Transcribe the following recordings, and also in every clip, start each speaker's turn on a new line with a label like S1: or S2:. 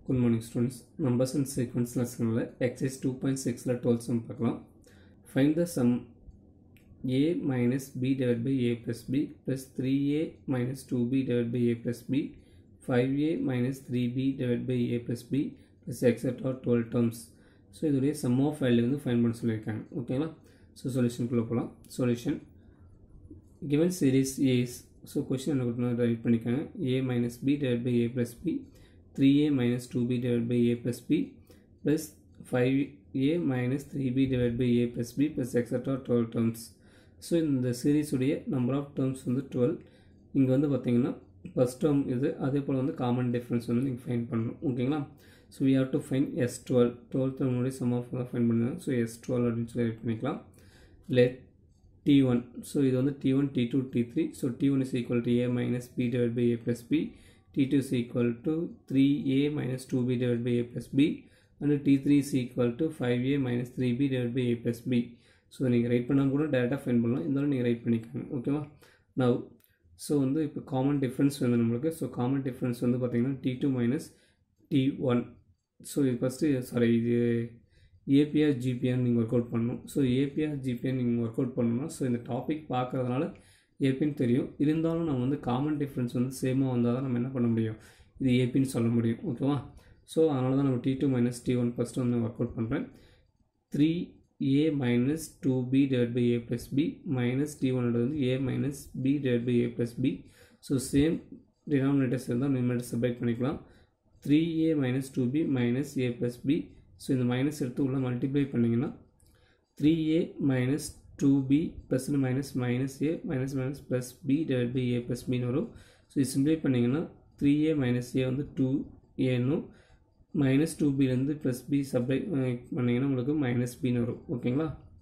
S1: good morning students numbers and sequence லெசனில் exercise two point சிக்ஸில் twelfth sum பார்க்கலாம் find the sum A minus B divide by A plus B plus three A minus two B divide by A plus B five A minus three B divide by A plus B plus extra twelve terms so இதோடைய sum of value வந்து find பண்ண சொல்லியிருக்காங்க ஓகேங்களா so சொல்யூஷனுக்குள்ளே போகலாம் solution given series A is so question என்ன கொடுத்தா right பண்ணிக்கோங்க a minus b divided by a plus b 3a minus 2b divided by a plus b plus 5a minus 3b divided by a plus b plus etc 12 terms so இந்த series உடைய number of terms வந்து twelve இங்கே வந்து பார்த்தீங்கன்னா first term இது அதே போல் வந்து common difference வந்து நீங்கள் ஃபைன் பண்ணணும் ஓகேங்களா so we have to find S twelve twelve டேர்முடைய சம் ஆஃப் தான் ஃபைன் பண்ணுங்க ஸோ எஸ் டுவெல் அப்படின்னு சொல்லி ரைட் பண்ணிக்கலாம் லெட் t1 ஸோ இது வந்து t1 t2 t3 so t1 is equal to a minus b divided by a plus b t2 is equal to 3a minus 2b divided by a plus b and t3 is equal to 5a minus 3b divided by a plus b so நீங்கள் right பண்ணால் கூட டேரெக்டாக fine பண்ணலாம் இருந்தாலும் நீங்கள் right பண்ணிக்கோங்க ஓகேவா now so வந்து இப்போ காமன் டிஃப்ரென்ஸ் வந்து நம்மளுக்கு ஸோ காமன் டிஃப்ரென்ஸ் வந்து பார்த்தீங்கன்னா T two minus T one so இது ஃபஸ்ட்டு சாரி இது ஏபிஆர் ஜிபிஆர் நீங்கள் ஒர்க் அவுட் பண்ணணும் ஸோ ஏபிஆர் ஜிபிஆர் நீங்கள் ஒர்க் அவுட் பண்ணணும்னா ஸோ இந்த டாபிக் பார்க்கறதுனால ஏபின்னு தெரியும் இருந்தாலும் நம்ம வந்து காமன் டிஃப்ரென்ஸ் வந்து சேமாக வந்தால் தான் நம்ம என்ன பண்ண முடியும் இது ஏபின்னு சொல்ல முடியும் ஓகேவா ஸோ அதனால தான் நம்ம T two minus T one first வந்து ஒர்க் அவுட் பண்ணுறேன் three A minus two B divide by A plus B minus T ஒனோட வந்து A minus B divide by A plus B so same denominators இருந்தால் numerator separate பண்ணிக்கலாம் three A minus two B minus A plus B so இந்த minus எடுத்து உள்ள multiply பண்ணிங்கன்னா three A minus two B ப்ளஸ்னு minus minus A minus minus plus B divide by A plus பின்னு வரும் so இது சிம்ப்ளை பண்ணிங்கன்னா த்ரீ ஏ மைனஸ் ஏ வந்து டூ ஏனும் மைனஸ் டூ பிலேருந்து ப்ளஸ் பி சப்ளை பண்ணிங்கன்னா உங்களுக்கு மைனஸ் பின்னு வரும் ஓகேங்களா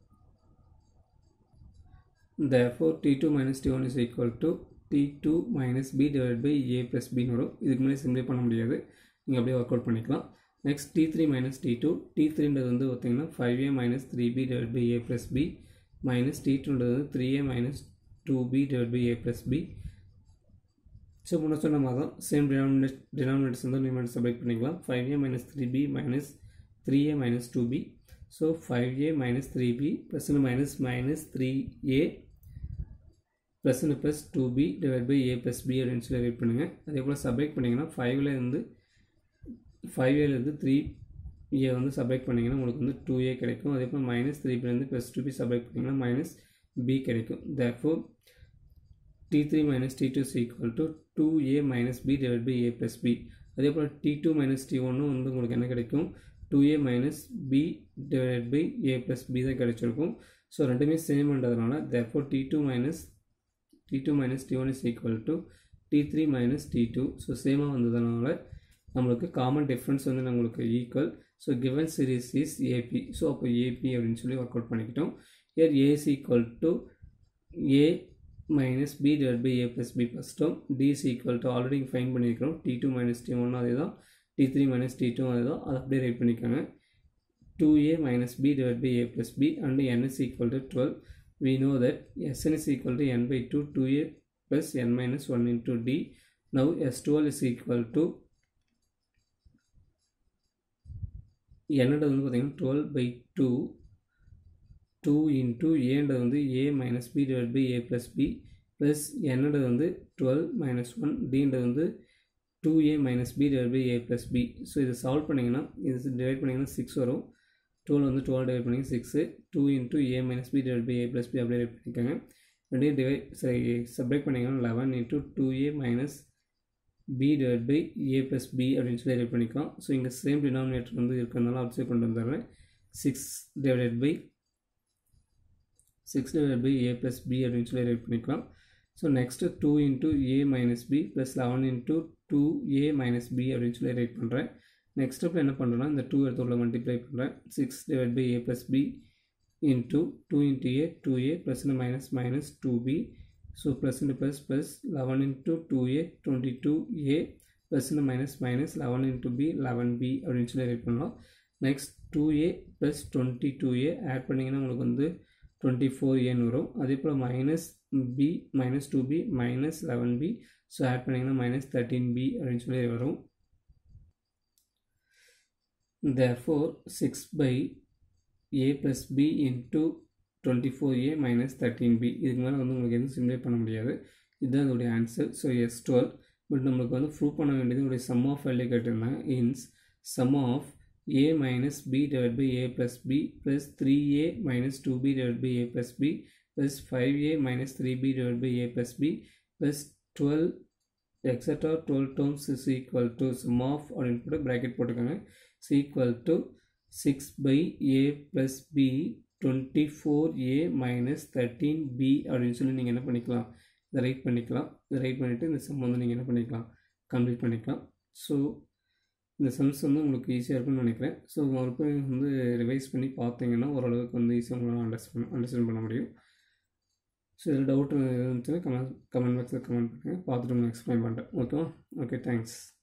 S1: therefore t2 minus t1 is equal to t2 minus b divided by a plus b வரும் இதுக்கு மேலே சிம்ப்ளை பண்ண முடியாது நீங்கள் அப்படியே ஒர்க் அவுட் பண்ணிக்கலாம் next T three minus T two T த்ரீன்றது வந்து பார்த்தீங்கன்னா five A minus three B divide by A plus B minus T டூன்றது வந்து three A minus two B divide by A plus B so முன்ன சொன்ன மாதிரி தான் சேம் டினாமினேட் டினாமினேட்டர்ஸ் வந்து நியூமரேட்டர் சப்ரேட் பண்ணிக்கலாம் five A minus three B minus three A minus two B so five A minus three B ப்ளஸ்னு minus minus three A ப்ளஸ்னு plus two B divide by A plus B அப்படின்னு சொல்லி wait பண்ணுங்கள் அதே போல் சப்ரேட் பண்ணிங்கன்னா ஃபைவ்ல இருந்து ஃபைவ் ஏலேருந்து த்ரீ ஏ வந்து சப்ரேட் பண்ணிங்கன்னா உங்களுக்கு வந்து டூ ஏ கிடைக்கும் அதே போல் மைனஸ் த்ரீ பிலேருந்து ப்ளஸ் டூ பி சப்ரேட் பண்ணிங்கன்னா மைனஸ் பி கிடைக்கும் therefore T three minus T two is equal to two A minus B divide by A plus B அதே போல் டி டூ மைனஸ் டி ஒன்னும் வந்து உங்களுக்கு என்ன கிடைக்கும் two A minus B divide by A plus B தான் கிடைச்சிருக்கும் so ரெண்டுமே சேம்ன்றதுனால therefore T two minus T two minus T one is equal to T three minus T two so சேமாக வந்ததுனால நம்மளுக்கு காமன் டிஃப்ரென்ஸ் வந்து நம்மளுக்கு equal so given series is AP so அப்போ ஏபி அப்படின்னு சொல்லி ஒர்க் அவுட் பண்ணிக்கிட்டோம் here A is equal to A minus B divide by A plus B ஃபஸ்ட்டும் D is equal to already find பண்ணியிருக்கிறோம் T two minus T one அதே தான் T three minus T two அதே தான் அதை அப்படியே right பண்ணிக்கோங்க two A minus B divide by A plus B and N is equal to twelve we know that Sn is equal to n by 2 2a plus n minus 1 into d now S12 is equal to என்னது வந்து பார்த்தீங்கன்னா twelve by two two into ஏன்றது வந்து A minus B divide by A plus B plus என்னது வந்து twelve minus one டின்றது வந்து two A minus B divide by A plus B so இதை சால்வ் பண்ணிங்கன்னா இது டிவைட் பண்ணிங்கன்னா சிக்ஸ் வரும் டுவெல் வந்து டுவெல் டிவைட் பண்ணி six two into A minus B divide by A plus B அப்படியே டிவைட் பண்ணிக்கோங்க ரெண்டையும் டிவைட் சரி சப்ரேட் பண்ணிங்கன்னா eleven into two A minus B divide by A plus B அப்படின்னு சொல்லி டிவைட் பண்ணிக்கலாம் ஸோ இங்கே சேம் டினாமினேட்டர் வந்து இருக்கிறதுனால அப்சைட் கொண்டு வந்துடுறேன் six divided by six divide by A plus B அப்படின்னு சொல்லி டிவைட் பண்ணிக்கலாம் so next two into A minus B plus eleven into two A minus B அப்படின்னு சொல்லி ரைட் பண்ணுறேன் நெக்ஸ்ட் ஸ்டெப்பில் என்ன பண்ணுறேன்னா இந்த டூ எடுத்து உள்ள மல்டிப்ளை பண்ணுறேன் six divide by A plus B into two into A two A ப்ளஸ்னு minus minus two B so ப்ளஸ்னு plus plus eleven into two A twenty two A ப்ளஸ்னு minus minus eleven into B eleven B அப்படின்னு சொல்லி right பண்ணலாம் next two A plus twenty two A add பண்ணிங்கன்னா உங்களுக்கு வந்து twenty four ஏன்னு வரும் அதே போல் minus B minus two B minus eleven B so add பண்ணிங்கன்னா மைனஸ் தேர்ட்டின் பி அப்படின்னு சொல்லி வரும் therefore six by A plus B into twenty four A minus thirteen B இதுக்கு மேலே வந்து உங்களுக்கு எதுவும் சிம்ப்ளை பண்ண முடியாது இதுதான் இதோடைய ஆன்சர் ஸோ எஸ் டுவெல் பட் நம்மளுக்கு வந்து ப்ரூவ் பண்ண வேண்டியது உடைய சம் ஆஃப் வேல்யூ கேட்டிருந்தாங்க இன்ஸ் sum of a minus b divided by a plus b plus 3a minus 2b divided by a plus b plus 5a minus 3b divided by a plus b plus 12 etc 12 terms is equal to sum of அப்படின்னு போட்டு bracket போட்டுக்கோங்க is equal to 6 by a plus b 24a minus 13b அப்படின்னு சொல்லி நீங்கள் என்ன பண்ணிக்கலாம் இதை right பண்ணிக்கலாம் இதை ரைட் பண்ணிவிட்டு இந்த சம் வந்து நீங்கள் என்ன பண்ணிக்கலாம் கம்ப்ளீட் பண்ணிக்கலாம் ஸோ இந்த சம்ஸ் வந்து உங்களுக்கு ஈஸியாக இருக்கும்னு நினைக்கிறேன் ஸோ மறுபடியும் வந்து ரிவைஸ் பண்ணி பார்த்தீங்கன்னா ஓரளவுக்கு வந்து ஈஸியாக உங்களால் அண்டர்ஸ்டாண்ட் அண்டர்ஸ்டாண்ட் பண்ண முடியும் ஸோ இதில் டவுட் இருந்துச்சுன்னா கமெண்ட் கமெண்ட் பாக்ஸில் கமெண்ட் பண்ணுங்கள் பார்த்துட்டு உங்களுக்கு எக்ஸ்பிளைன் பண்ணுறேன் ஓகேவா ஓகே தேங்க்ஸ்